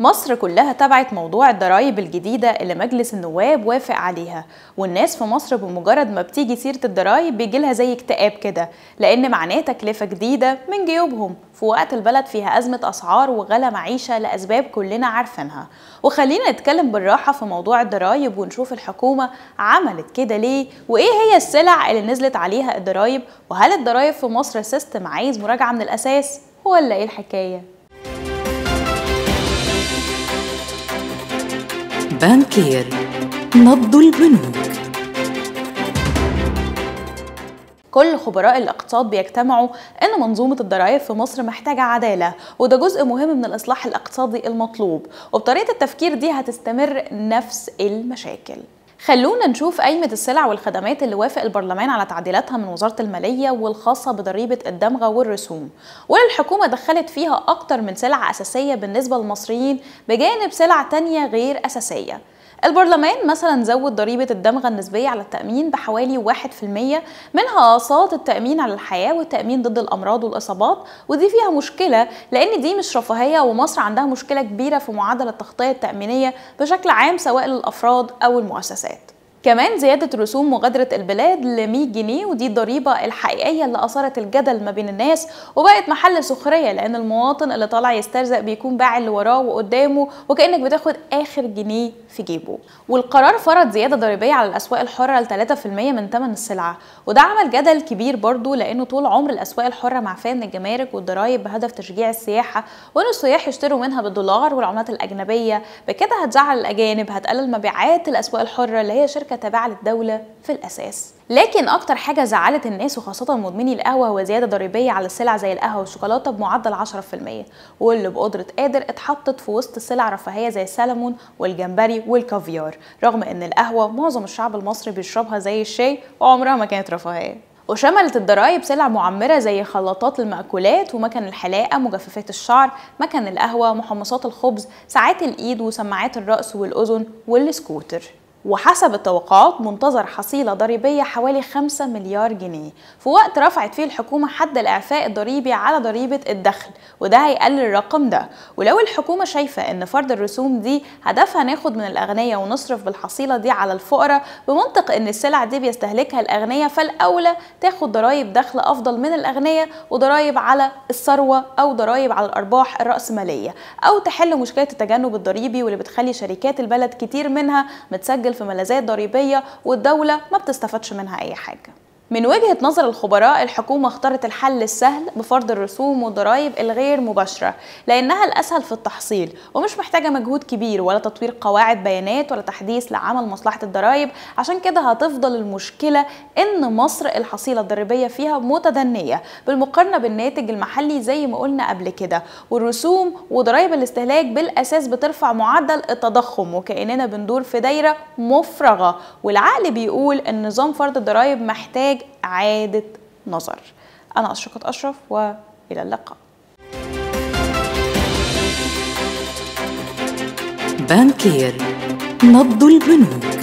مصر كلها تبعت موضوع الضرايب الجديدة اللي مجلس النواب وافق عليها والناس في مصر بمجرد ما بتيجي سيرة الضرايب بيجيلها زي اكتئاب كده لأن معناه تكلفة جديدة من جيوبهم في وقت البلد فيها أزمة أسعار وغلا معيشة لأسباب كلنا عارفينها وخلينا نتكلم بالراحة في موضوع الضرايب ونشوف الحكومة عملت كده ليه وإيه هي السلع اللي نزلت عليها الضرايب وهل الضرايب في مصر سيستم عايز مراجعة من الأساس ولا إيه الحكاية؟ بانكير نبض البنوك كل خبراء الاقتصاد بيجتمعوا ان منظومه الضرائب في مصر محتاجه عداله وده جزء مهم من الاصلاح الاقتصادي المطلوب وبطريقه التفكير دي هتستمر نفس المشاكل خلونا نشوف قائمة السلع والخدمات اللي وافق البرلمان على تعديلاتها من وزارة المالية والخاصة بضريبة الدمغة والرسوم واللي الحكومة دخلت فيها أكتر من سلع أساسية بالنسبة للمصريين بجانب سلع تانية غير أساسية البرلمان مثلا زود ضريبة الدمغة النسبية على التأمين بحوالي 1% منها أقساط التأمين على الحياة والتأمين ضد الأمراض والإصابات ودي فيها مشكلة لأن دي مش رفاهية ومصر عندها مشكلة كبيرة في معدل التغطية التأمينية بشكل عام سواء للأفراد أو المؤسسات كمان زيادة رسوم مغادرة البلاد ل 100 جنيه ودي الضريبة الحقيقية اللي أثارت الجدل ما بين الناس وبقت محل سخرية لأن المواطن اللي طالع يسترزق بيكون باع اللي وراه وقدامه وكأنك بتاخد آخر جنيه في جيبه والقرار فرض زيادة ضريبية على الأسواق الحرة ل 3% من ثمن السلعة وده عمل جدل كبير برضه لأنه طول عمر الأسواق الحرة معفية من الجمارك والضرايب بهدف تشجيع السياحة وإن السياح يشتروا منها بالدولار والعملات الأجنبية بكده هتزعل الأجانب هتقلل مبيعات الأسواق الحرة اللي هي شركة تابعة للدولة في الأساس لكن أكتر حاجة زعلت الناس وخاصة مدمني القهوة هو زيادة ضريبية على السلع زي القهوة والشوكولاتة بمعدل 10% واللي بقدرة قادر اتحطت في وسط سلع رفاهية زي السلمون والجمبري والكافيار رغم إن القهوة معظم الشعب المصري بيشربها زي الشاي وعمرها ما كانت رفاهية وشملت الضرائب سلع معمرة زي خلاطات المأكولات ومكن الحلاقة مجففات الشعر مكن القهوة محمصات الخبز ساعات الإيد وسماعات الرأس والأذن والسكوتر وحسب التوقعات منتظر حصيلة ضريبية حوالي 5 مليار جنيه في وقت رفعت فيه الحكومة حد الإعفاء الضريبي على ضريبة الدخل وده هيقلل الرقم ده ولو الحكومة شايفة إن فرض الرسوم دي هدفها ناخد من الأغنياء ونصرف بالحصيلة دي على الفقراء بمنطق إن السلع دي بيستهلكها الأغنياء فالأولى تاخد ضرائب دخل أفضل من الأغنياء وضرائب على الثروة أو ضرائب على الأرباح الرأسمالية أو تحل مشكلة التجنب الضريبي واللي بتخلي شركات البلد كتير منها متسجل في ملاذات ضريبية والدولة ما بتستفادش منها أي حاجة من وجهة نظر الخبراء الحكومة اختارت الحل السهل بفرض الرسوم والضرائب الغير مباشرة لأنها الأسهل في التحصيل ومش محتاجة مجهود كبير ولا تطوير قواعد بيانات ولا تحديث لعمل مصلحة الضرائب عشان كده هتفضل المشكلة إن مصر الحصيلة الضريبية فيها متدنية بالمقارنة بالناتج المحلي زي ما قلنا قبل كده والرسوم وضرائب الاستهلاك بالأساس بترفع معدل التضخم وكأننا بندور في دايرة مفرغة والعقل بيقول إن نظام فرض الضرائب محتاج إعادة نظر أنا أشرقت أشرف وإلى اللقاء بانكير نبض البنوك